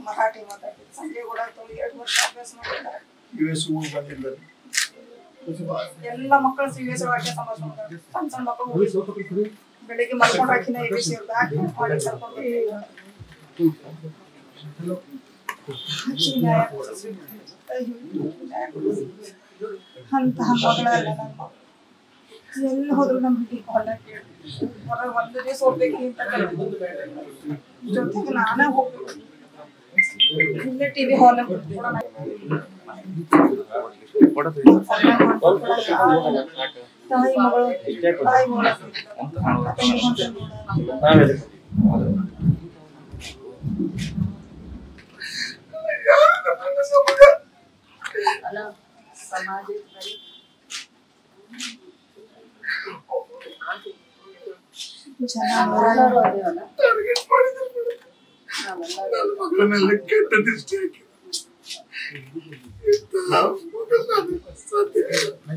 ಮರಾಠಿ ಮಾತಾಡ್ತಿದ್ದೆ ಸಂಜೆ ಕೂಡ ಎರಡು ವರ್ಷ ಅಭ್ಯಾಸ ಮಾಡಿದ್ದಾರೆ ಯು ಎಸ್ ಬಂದಿದ್ದಾರೆ ಎಲ್ಲ ಮಕ್ಕಳು ಸಿ ಎಸ್ ಒಳಗೆ ಸಂಭಾಷಣೆ ಮಾಡ್ತಾರೆ ಸಣ್ಣ ಸಣ್ಣ ಮಕ್ಕಳು ಹೋಗಿ ಬೆಳಿಗ್ಗೆ ಮಲ್ಕೊಂಡು ಹಾಕಿನ ಎ ಬಿ ಸಿ ಬ್ಯಾಗ್ ಮಾಡಿ ಕರ್ಕೊಂಡು ಬರ್ತಿದ್ರು. ಹಾಕಿ ನ್ಯಾಯ ಕೊಡಿಸ್ಬೇಕು. ನ್ಯಾಯ ಕೊಡಿಸ್ಬೇಕು. ಅಂತಹ ಮಗಳಲ್ಲ ನನ್ನ ಮಗಳು. ಎಲ್ಲಿ ಹೋದ್ರು ನಮ್ಮ ಹುಡುಗಿ ಹೊಲ ಹೊರ ಒಂದು ದಿವಸ ಹೋಗ್ಬೇಕು ಅಂತ ಕರೀತಿದ್ರು. ಜೊತೆಗೆ ನಾನೇ ಹೋಗ್ಬೇಕು ಇಲ್ಲೇ ಟಿವಿ ಹಾಲ್ ತಾಯಿ ಮಗಳು ತಾಯಿ ಮಗಳು ಜನ ನೂರಾರು ಟಾರ್ಗೆಟ್ ಮಾಡಿದ್ರು ನನ್ನ ಮಗನೆಲ್ಲ ಕೆಟ್ಟ ದೃಷ್ಟಿ ಹಾಕಿದ್ರು. ಇಂತಹ ಮಗನನ್ನು ಸಾಧ್ಯ ಇಲ್ಲ.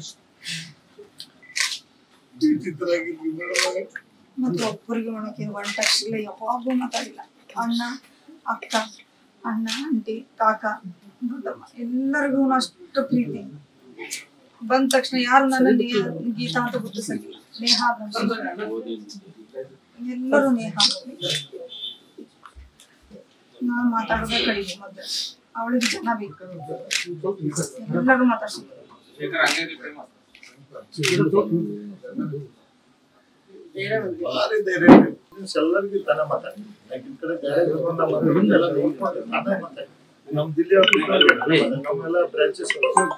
ವಿಚಿತ್ರವಾಗಿದ್ವಿ ಮೇಡಮ್ ಮತ್ತು ಒಬ್ಬರಿಗೆ ಒಣಕೆ ಒನ್ ಟಚ್ ಇಲ್ಲ ಯಾವಾಗೂ ಮಾತಾಡಿಲ್ಲ ಅಣ್ಣ ಅಕ್ಕ ಅಣ್ಣ ಆಂಟಿ ಕಾಕ ದೊಡ್ಡಮ್ಮ ಎಲ್ಲರಿಗೂ ಅಷ್ಟು ಪ್ರೀತಿ ಬಂದ ತಕ್ಷಣ ಯಾರು ನನ್ನ ನೇ- ಗೀತಾ ಅಂತ ಗುರುತಿಸಲಿಲ್ಲ ನೇಹ ಅಂತ ಎಲ್ಲರೂ ನೇಹ ನಾನು ಮಾತಾಡೋದೇ ಕಡಿಮೆ ಮೊದಲು ಅವಳಿಗೆ ಜನ ಬೇಕು ಎಲ್ಲರೂ ಮಾತಾಡ್ಸಿದ್ರು ಭಾರಿ ಧೈರ್ಯ ಇದೆ. ಎಲ್ಲರಿಗೂ ತನ ಮಾತಾಡಿ ಈ ಕಡೆ ಬೇರೆ ಬಂದ ಮಾತಾಡಿ ಎಲ್ಲ ನೋಟ್ ಮಾಡಿ ನಾನೇ ಮಾತಾಡಿ ನಮ್ ದಿಲ್ಲಿ ಆಫೀಸ್ ನಮ್ಮೆಲ್ಲ ಬ್ರಾಂಚಸ್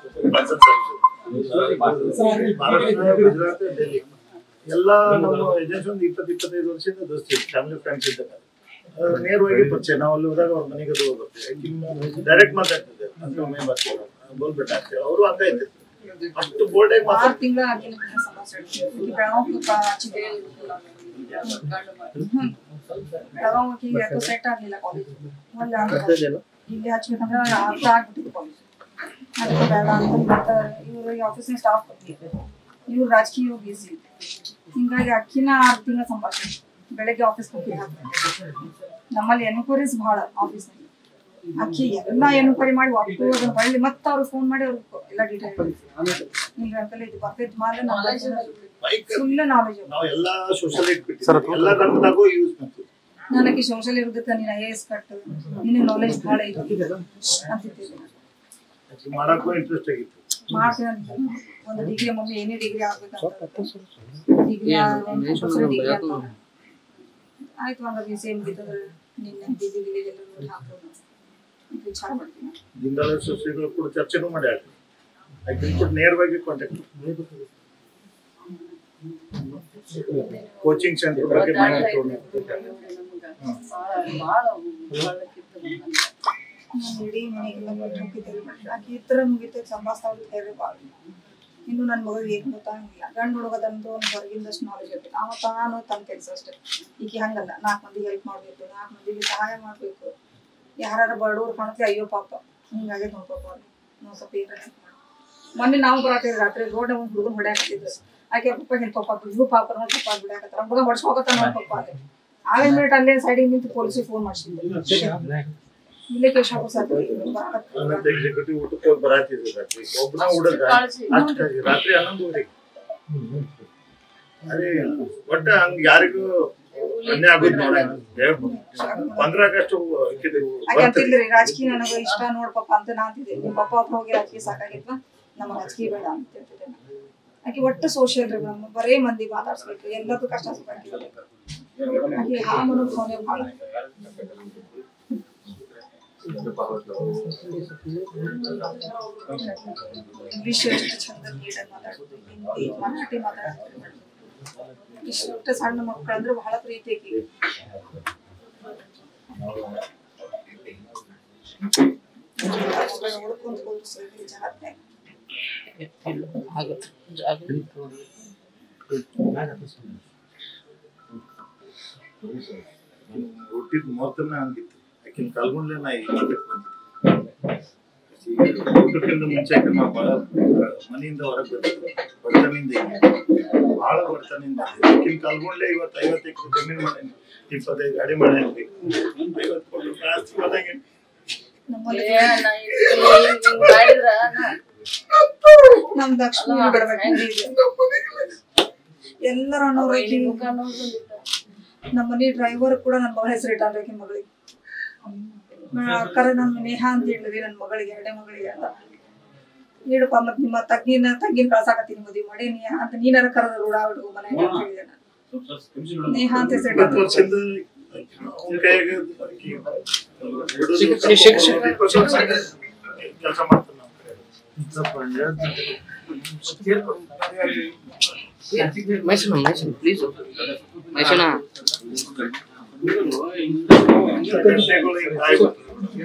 ಮಹಾರಾಷ್ಟ್ರ ಗುಜರಾತ್ ಡೆಲ್ಲಿ ಎಲ್ಲ ನಮ್ಮ ಏಜೆನ್ಸಿ ಒಂದು ಇಪ್ಪತ್ತು ಇಪ್ಪತ್ತೈದು ವರ್ಷದಿಂದ ದೋಸ್ತಿ ಫ್ಯಾಮಿಲಿ ಫ್ರೆಂಡ್ಸ್ ಇದ್ದಾಗ ಆ, ನೇರವಾಗಿ ಪರಿಚಯ ನಾವು ಅಲ್ಲಿ ಹೋದಾಗ ಅವ್ರ ಮನೆಗೆ ಅದು ಹೋಗ್ತೀವಿ ಡೈರೆಕ್ಟ್ ಮಾತಾಡ್ತಿದ್ದೆ ಅಂತ ಒಮ್ಮೆ ಬರ್ತೀವಿ ಬೋಲ್ಬಿಟ್ಟ ಅಂತೇಳಿ ಅವರು ಹಂಗ ಇದ್ದಿತ್ತು ಅಷ್ಟು ಬೋಲ್ಡ್ ಆಗಿ ಆರು ಮಾತಾಡ್ತಾರೆ ತಿಂಗಳ ಆಗಿನ ಸಮಸ್ಯೆ ಬೆಳಗಾವಿ ಹಚ್ಚಿದೆ ಬೆಳಗಾವಿ ಯಾಕೋ ಸೆಟ್ ಆಗ್ಲಿಲ್ಲ ಕಾಲೇಜ್ ಒಂದು ಇಲ್ಲಿ ಹಚ್ಬೇಕಂದ್ರೆ ಅರ್ಥ ಆಗ್ಬಿಟ್ಟಿತ್ತು ಕಾಲೇಜ್ ಅದಕ್ಕೆ ಬೇಡ ಅಂತ ಮತ್ತೆ ಇವರು ಈ ಆಫೀಸಿನ ಸ್ಟಾಫ್ ಬರ್ತಿದ್ರು ಇವ್ರು ರಾಜಕೀಯ ಬಿಸಿ ಹಿಂಗಾಗಿ ಅಕ್ಕಿನ ಆರು ತಿಂಗಳ ಸಂಭಾಷಣೆ ಬೆಳಗ್ಗೆ ಆಫೀಸ್ ಹೋಗಿ ನಮ್ಮಲ್ಲಿ ಎನ್ಕ್ವೈರೀಸ್ ಭಾಳ ಆಫೀಸ್ನಲ್ಲಿ ಅಕ್ಕಿ ಎಲ್ಲ ಎನ್ಕ್ವೈರಿ ಮಾಡಿ ಒಟ್ಟು ಅದನ್ನ ಹೊಳ್ಳಿ ಮತ್ತೆ ಅವ್ರು ಫೋನ್ ಮಾಡಿ ಅವ್ರಿಗೆ ಎಲ್ಲ ಡೀಟೇಲ್ ಈಗ ಅಂಕಲ್ ಇದು ಬರ್ತೈತೆ ಮಾಲೆ ಬೈಕ್ ಫುಲ್ ನಾಲೆಜ್ ನಾವು ಎಲ್ಲಾ ಸೋಷಲ್ ಇಟ್ಬಿಟ್ಟಿವಿ ಎಲ್ಲ ರಂಗದಾಗೂ ಯೂಸ್ ಮಾಡ್ತೀವಿ ನನಗೆ ಸೋಷಲ್ ಇರೋದಕ್ಕೆ ನೀನು ಐ ಎಸ್ ಕಟ್ಟು ನಿನಗೆ ನಾಲೆಜ್ ಭಾಳ ಐತಿ ಅಂತಿದ್ದೆ ಅದು ಮಾಡಕ್ಕೂ ಇಂಟ್ರೆಸ್ಟ್ ಆಗಿತ್ತು ಮಾಡ್ತೀನಿ ಅಂತ. ಒಂದು ಡಿಗ್ರಿ ಮಮ್ಮಿ ಏನೇ ಡಿಗ್ರಿ ಆಗ್ಬೇಕಂತ ಡಿಗ್ರಿ ಡಿಗ್ರಿ ಅಂತ ಆಯ್ತು ಒಂದು ಬಿ ಸಿ ಎಂ ಬಿತ್ತಂದ್ರೆ ನಿನ್ನೆ ಡಿಗ್ರಿ ಗಿಗ್ರಿ ಎಲ್ಲ ನೋಡಿ ಹಾಕೋದು ವಿಚಾರ ಮಾಡ್ತೀನಿ ದಿಂದಾಳ ಸೊಸೈಟಿಗಳು ಕೂಡ ಚರ್ಚೆನೂ ಮಾಡ್ಯಾರ ಆಕೆ ಕೂಡ ನೇರವಾಗಿ ಕಾಂಟ್ಯಾಕ್ಟ್ ಕೋಚಿಂಗ್ ಸೆಂಟರ್ ಬಗ್ಗೆ ಮಾಹಿತಿ ತೊಗೊಂಡು ನಾನು ಇಡೀ ಮನೆಗೆಲ್ಲ ಕೊಟ್ಟು ಹೋಗಿದ್ದೇವೆ ಆಕೆ ಈ ಥರ ಮುಗಿತೈತೆ ಸಂಭಾಷಣೆ ಧೈರ್ಯ ಭಾಳ ಇನ್ನು ನನ್ನ ಮಗಳಿಗೆ ಏನು ಗೊತ್ತಾಗಿಲ್ಲ ಗಂಡು ಹುಡುಗದಂತೂ ಒಂದು ಹೊರಗಿಂದಷ್ಟು ನಾಲೆಜ್ ಇರ್ತೈತೆ ಅವ ತಾನು ತನ್ನ ಕೆಲಸ ಅಷ್ಟೇ ಈಗ ಹಂಗಲ್ಲ ನಾಲ್ಕು ಮಂದಿಗೆ ಹೆಲ್ಪ್ ಮಾಡಬೇಕು ನಾಲ್ಕು ಮಂದಿಗೆ ಸಹಾಯ ಮಾಡಬೇಕು ಯಾರು ಬಡವ್ರು ಕಾಣತ್ತೆ ಅಯ್ಯೋ ಪಾಪ ಹಿಂಗಾಗಿ ನೋಡ್ಬೇಕು ಅವ್ರಿಗೆ ನಾವು ಸ್ವಲ್ಪ ಏನು ಹೆಲ್ಪ್ ಮಾಡಿ ಮೊನ್ನೆ ನಾವು ಬರತ್ತಿದ್ವಿ ರಾತ್ರಿ ರೋಡ್ ಒಂದು ಹುಡುಗನ ಹೊಡ್ಯಾಕತ್ತಿದ್ರು ಆಕೆ ಪಪ್ಪ ಹಿಂಗೆ ಪಪ್ಪ ಇವು ಪಾಪ ನೋಡಿ ಪಪ್ಪ ಬಿಡಾಕತ್ತಾರ ಹುಡುಗ ಹೊಡ್ಸ್ಕೋಕತ್ತ ನೋಡಿ ಪಪ್ಪ ಅಲ್ಲೇ ಆಗಲೇ ಮಿನಿಟ್ ಅಲ್ಲೇ ಸೈಡಿಗೆ ನಿಂತು ಪೊಲೀಸಿಗೆ ಫೋನ್ ಮಾಡಿಸಿದ್ದೆ ಇಲ್ಲೇ ಕೇಶ್ ಹಾಕೋ ಸಾಕು ಆಮೇಲೆ ಎಕ್ಸಿಕ್ಯೂಟಿವ್ ಊಟಕ್ಕೆ ಹೋಗಿ ಬರಾತಿದ್ರು ರಾತ್ರಿ ಒಬ್ಬನ ಹುಡುಗ ಅಷ್ಟಾಗಿ ರಾತ್ರಿ ಹನ್ನೊಂದುವರೆಗೆ ಅದೇ ಒಟ್ಟ ಹಂಗ ಯಾರಿಗೂ ಅನ್ಯಾಯ ಆಗೋದು ನೋಡ ಪಂದ್ರ ಆಗಸ್ಟ್ ಹಾಕಿದೆವು ಹಾಗೆ ಅಂತಿದ್ರಿ ರಾಜಕೀಯ ನನಗೆ ಇಷ್ಟ ನೋಡ್ಪಪ್ಪ ಅಂತ ನಾ ಅಂತಿದ್ದೆ ನಿಮ್ಮ ಪಪ್ಪ ಒಬ್ರು ಹೋಗಿ ರಾಜಕೀಯ ಸಾಕಾಗಿತ್ವ ನಮ್ಮ ರಾಜಕೀಯ ಬೇಡ ಅಂತ ಹೇಳ್ತಿದ್ದೆ ನಾನು. ಆಕೆ ಒಟ್ಟು ಸೋಷಿಯಲ್ ರೀ ನಮ್ಮ ಬರೇ ಮಂದಿ ಮಾತಾಡ್ಸ್ಬೇಕು ಎಲ್ಲದೂ ಕಷ್ಟ ಸುಖ ಕೇಳ್ಬೇಕು. ಆಕೆ ಆ ಮನೋಭಾವನೆ ಭಾಳ ಇಂಗ್ಲಿಷ್ ಎಷ್ಟು ಚಂದ ನೀಟಾಗಿ ಮಾತಾಡ್ಬೋದು ಹಿಂದಿ ಮರಾಠಿ ಮಾತಾಡ್ಬೋದು ಇಷ್ಟು ಸಣ್ಣ ಮಕ್ಕಳು ಅಂದ್ರೆ ಬಹಳ ಪ್ರೀತಿ ಆಕೆಗೆ. ನೋಡ್ಕೊಂತ ಕೂತ್ಸಿದ್ವಿ ಜಗತ್ನ್ಯಾಗ. ಹುಟ್ಟಿದ ಮೂವತ್ತನ್ನ ಹಂಗಿತ್ತು ಆಕಿನ ಕಲ್ಗೊಂಡ್ಲೆ ನಾ ಈಗ ಊಟಕ್ಕಿಂತ ಮುಂಚೆ ಆಕೆ ನಾವು ಬಹಳ ಮನೆಯಿಂದ ಹೊರಗೆ ಬರ್ತಿದ್ವಿ ಬಡತನಿಂದ ಬಹಳ ಬಡತನಿಂದ ಆಕಿನ ಕಲ್ಗೊಂಡ್ಲೆ ಇವತ್ತು ಐವತ್ತು ಎಕರೆ ಜಮೀನು ಮಾಡೇನಿ ಇಪ್ಪತ್ತೈದು ಗಾಡಿ ಮಾಡೇನಿ ಐವತ್ತು ಕೋಟಿ ಆಸ್ತಿ ಹೋದಂಗೆ ನಮ್ಮಲ್ಲಿ ಏ, ನಾ ಹಿಂಗ್- ಹಿಂಗ್- ಹಿಂಗ್ ಮಾಡಿದ್ರ ನಾ- ನಮ್ ಲಕ್ಷ್ಮಿ ಬಿಡ್ಬೇಕು ಎಲ್ಲರ ಅನ್ನೋರು ಇಲ್ಲಿ ಆಕಿ ಮುಖ ನೋಡ್ಕೊಂಡಿದ್ದ. ನಮ್ಮ ಮನೆ ಡ್ರೈವರ್ ಕೂಡ ನನ್ನ ಮಗಳ ಹೆಸರು ಇಟ್ಟಾನ್ರಿ ಆಕಿ ಮಗಳಿಗೆ ಕರೆ ನನ್ನ ನೇಹ ಅಂತ ಹೇಳಿದ್ರಿ ನನ್ನ ಮಗಳಿಗೆ ಎರಡನೇ ಮಗಳಿಗೆ ಅಂತ ನೀಡಪ್ಪ ಮತ್ ನಿಮ್ಮ ತಂಗಿನ ತಂಗಿನ ಕಳ್ಸಾಕತ್ತೀನಿ ಮದ್ವಿ ಮಾಡಿ ನೀ ಅಂತ ನೀನಾರ ಕರೆದ ರೂಢ ಬಿಡು ಮನೆಗೆ ಅಂತ ಹೇಳಿದೆ ನಾನು ನೇಹ ಅಂತ ಹೆಸರು ಇಪ್ಪತ್ತು ಇಟ್ಟಾನ್ರಿ. ವರ್ಷದಿಂದ ಅವ್ನ ಕೈಯಾಗ ಆಕಿ ಹಿಡಿದು ಶಿಕ್ಷ- ಶಿಕ್ಷ- ಶಿಕ್ಷ- ಇಪ್ಪತ್ತು ವರ್ಷ ಕೆಲಸ ಮಾಡ್ತಾನೆ ನಮ್ಮ ಕಡೆ ಮೈಸೂರು ಮೈಸೂರು ಪ್ಲೀಸ್ ಮೈಸೂರ ಗಂಟೆಗಳು ಹಿಂಗ್ ಆಗ್ಬಿಟ್ಟು.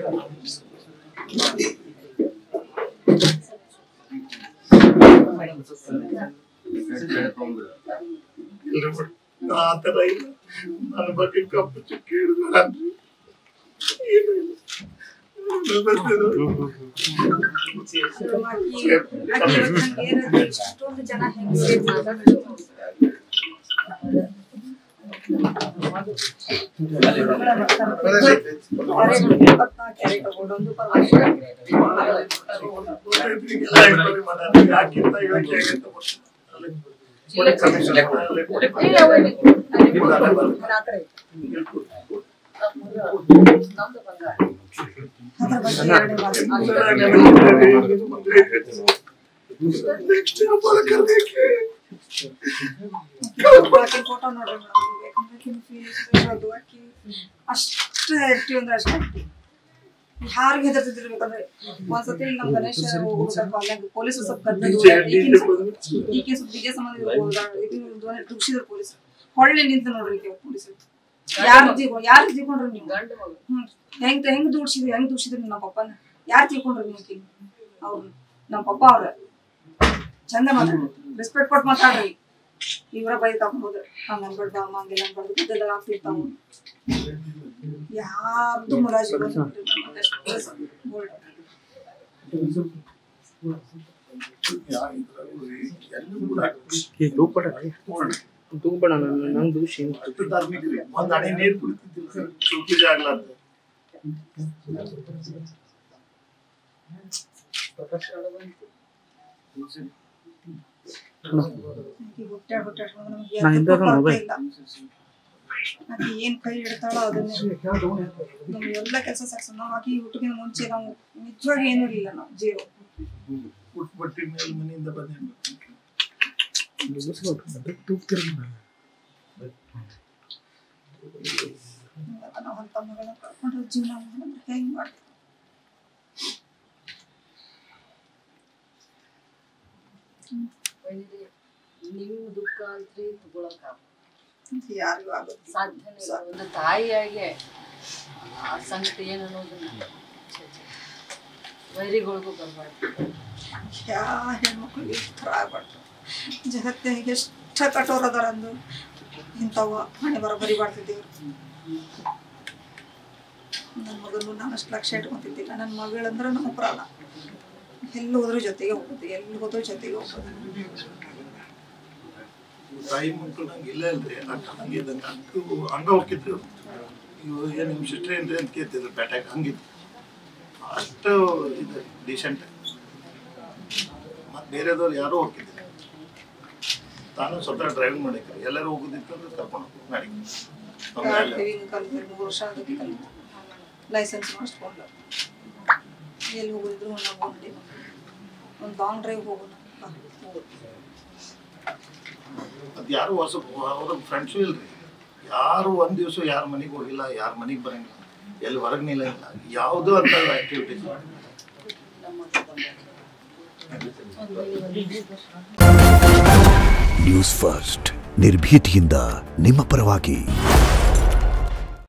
ಇಲ್ರಿ ಬಿಡು. ಆ ಥರ ಇಲ್ಲ ನನ್ನ ಬಗ್ಗೆ ಕಪ್ಪು ಚುಕ್ಕಿ ಹಿಡಿದಾರ ಅನ್ರಿ. ಏನು ಇಲ್ಲ. ನಾನು ಬರ್ತೀನಿ. ಆಕಿ- ಆಕಿ ಇವತ್ತು ನಂಗೆ ಏನಂದ್ರೆ ಇಷ್ಟೊಂದು ಜನ ಹೆಂಗ್ ಸೇರ್ತಾರೆ ಇಪ್ಪತ್ನಾಲ್ಕು ಕ್ಯಾರೆ ತಗೊಂಡು ಒಂದು ಪರವಾಗಿಲ್ಲ. ಎಲ್ಲ enquiry ಮಾಡ್ಯಾರ. ಯಾಕಿಂತ ಇಳಕೆ ಆಗೈತೆ ಗೊತ್ತಿಲ್ಲ. ಅಲ್ಲಿ ಪೊಲೀಸ್ ಕಮಿಷನರ್ ಅಲ್ಲಿ ಇಲ್ಲ, ಹೋಗಿ. ಅಲ್ಲಿ ಕೂಡ ಅಲ್ಲೇ ಬರ್ತಾರೆ. ನಾನು ಆ ಕಡೆ ನಮ್ದು ಬಂಗಾರ. ಅದ್ರ ಬಗ್ಗೆ ಎರಡನೇ ಭಾಷೆ. ನೆಕ್ಸ್ಟ್ ಹಬ್ಬದ ಕರ್ದಕ್ಕೆ ಆಕಿ ಫೋಟೋ ನೋಡ್ರಿ ಮೇಡಮ್ ಬೇಕಂದ್ರೆ ಆಕಿನ ಫೇಸ್ ಅದು ಆಕಿ ಅಷ್ಟು ಆಕ್ಟಿವ್ ಅಂದ್ರೆ ಅಷ್ಟು ಆಕ್ಟಿವ್ ಯಾರಿಗೆ ಹೆದರ್ತಿದ್ದಿರ್ಬೇಕಂದ್ರೆ ಒಂದ್ಸತಿ ನಮ್ಮ ಗಣೇಶ ಹೋಗ್ಬೇಕಾದ್ರೆ ಅಲ್ಲಾಗ ಪೊಲೀಸರು ಸ್ವಲ್ಪ ಕದ್ದು ಈಕೆ ಸ್ವಲ್ಪ ಈಕೆ ಸಂಬಂಧ ತುಗಿಸಿದ್ರು ಪೊಲೀಸರು ಹೊಳ್ಳಿ ನಿಂತು ನೋಡ್ರಿ ಈಕೆ ಪೊಲೀಸರು ಯಾರು ತೀಕೊ ಯಾರು ತೀಕೊಂಡ್ರಿ ನೀವು ಗಂಡು ಮಗು. ಹ್ಮ್ ಹೆಂಗ್ ಹೆಂಗ್ ದೂಡ್ಸಿದ್ರಿ ಹೆಂಗ್ ದೂಡ್ಸಿದ್ರಿ ನಮ್ಮ ಪಪ್ಪನ ಯಾರು ತೀಕೊಂಡ್ರಿ ನೀವು ಆಕಿ ಅವ್ರು ನಮ್ಮ ಪಪ್ಪ ಅವ್ರ ಚಂದ ಮಾತಾಡ್ರಿ ರೆಸ್ಪೆಕ್ಟ್ ಕೊಟ್ಟು ಮಾತಾಡ್ರಿ ಇವರ ಬೈಕ್ ಹಾಕೊಂಡ್ ಹೋದ್ರೆ ಹಂಗ ಅನ್ಬೇಡ್ಬಾ ಅಮ್ಮ ಹಂಗೆಲ್ಲ ಅನ್ಬಾರ್ದು ಗದ್ದೆಲ್ಲ ಆಗ್ತಿರ್ತಾವ ಯಾರ್ದು ಮುಲಾಜಿ ತೂಗ್ಬೇಡ ತೂಗ್ಬೇಡ ನಾನು ನಂಗೆ ದೂಷಿ ಅಷ್ಟು ಧಾರ್ಮಿಕ ರೀ ಒಂದ್ ಹಣೆ ನೀರ್ ಕುಡಿತಿದ್ದಿಲ್ಲ ಚೌಕಿಜ ಆಗ್ಲಾರ್ದು ಹೊಟ್ಟೆ ಹೊಟ್ಟೆ ನಮ್ಗೆ ನಾ ಹಿಂದೆ ಅದನ್ನ ಹೋಗ್ಬೇ. ಆಕಿ ಏನ್ ಕೈ ಹಿಡ್ತಾಳೋ ಅದನ್ನೇ ನಮ್ಗೆ ಎಲ್ಲ ಕೆಲಸ ಸಾಕ್ಸ ನಾವು ಆಕಿ ಹುಟ್ಟಿನ ಮುಂಚೆ ನಾವು ನಿಜವಾಗಿ ಏನೂ ಇರಲಿಲ್ಲ ನಾವು ಜೀರೋ ಉಟ್ ಬಟ್ಟಿ ಮೇಲೆ ಮನೆಯಿಂದ ಬಂದಿರ್ಬೇಕು ನಾವು ಅಂತ ಮಗಳನ್ನ ಕಳ್ಕೊಂಡು ಜೀವನ ಮಾಡೋದು ಹೆಂಗ್ ಮಾಡ್ತೀವಿ ಒಳ್ಳೆ ನೀವು ದುಃಖ ಅಂತ್ರಿ ತಗೊಳಕ್ ಅಂತ ಯಾರಿಗೂ ಆಗುತ್ತೆ ಸಾಧ್ಯನೇ ಇಲ್ಲ ಒಂದು ತಾಯಿಯಾಗೆ ಆ ಸಂಕಟ ಏನು ಅನ್ನೋದನ್ನ ಛೆ, ಛೆ. ವೈರಿಗಳಿಗೂ ಬರಬಾರ್ದು ಯಾ ಹೆಣ್ಮಕ್ಳಿಗೆ ಈ ಥರ ಆಗ್ಬಾರ್ದು ಜಗತ್ತಿನಾಗ ಎಷ್ಟು ಕಠೋರ ಅದಾರ ಅಂದು ಇಂಥವ ಮನೆ ಬರ ಬರಿಬಾರ್ದಿದ್ದೀವಿ ನನ್ನ ಮಗನು ನಾನು ಅಷ್ಟು ಲಕ್ಷ ಇಟ್ಕೊಂತಿದ್ದಿಲ್ಲ ನನ್ನ ಮಗಳಂದ್ರೆ ನಮ್ಮ ಪ್ರಾಣ ಎಲ್ಲಿ ಹೋದ್ರೂ ಜೊತೆಗೆ ಹೋಗೋದು ಎಲ್ಲಿ ಹೋದ್ರೂ ಜೊತೆಗೆ ಹೋಗೋದು ತಾಯಿ ಮಕ್ಕಳು ನಂಗೆ ಇಲ್ಲ ಇಲ್ರಿ ಅಕ್ಕ ಹಂಗೆ ಇದ್ದಂಗೆ ಅಕ್ಕ ಹಂಗ ಹೋಗಿದ್ರು ಇವು ಏನು ನಿಮ್ಮ ಸಿಸ್ಟರ್ ಏನ್ರಿ ಅಂತ ಕೇಳ್ತಿದ್ರು ಪೇಟೆಗೆ ಹಂಗಿತ್ತು ಅಷ್ಟು ಇದು ಡಿಸೆಂಟ್ ಮತ್ತೆ ಬೇರೆದವ್ರು ಯಾರೂ ಹೋಗಿದ್ರು ತಾನು ಸ್ವತಃ ಡ್ರೈವಿಂಗ್ ಮಾಡಿದ್ರು ಎಲ್ಲರೂ ಹೋಗೋದಿತ್ತು ಅಂದ್ರೆ ಕರ್ಕೊಂಡು ಹೋಗ್ಬೇಕು ಗಾಡಿಗೆ ನಮ್ಗೆ ಡ್ರೈವಿಂಗ್ ಕಲಿತು ಮೂರು ವರ್ಷ ಅದಕ್ಕೆ ಕಲಿತು ಲೈಸೆನ್ಸ್ ಮಾಡಿಸ್ಕೊಂಡು ಎಲ್ಲಿ ಹೋಗಿದ್ರು ನಾವು ಒಂದು ಒಂದು ಲಾಂಗ್ ಡ್ರೈವ್ ಹೋಗೋಣ ಬಾ, ಹೋಗೋಣ ಅದು ಯಾರು ಹೊಸ ಅವ್ರ ಫ್ರೆಂಡ್ಸು ಇಲ್ರಿ ಯಾರು ಒಂದ್ ದಿವಸ ಯಾರ ಮನೆಗೆ ಹೋಗಿಲ್ಲ ಯಾರ ಮನೆಗೆ ಬರಂಗಿಲ್ಲ ಎಲ್ಲಿ ಹೊರಗೆ ನಿಲ್ಲಂಗಿಲ್ಲ ಯಾವುದೋ ಅಂತ ಆಕ್ಟಿವಿಟೀಸ್ ನ್ಯೂಸ್ ಫಸ್ಟ್ ನಿರ್ಭೀತಿಯಿಂದ ನಿಮ್ಮ ಪರವಾಗಿ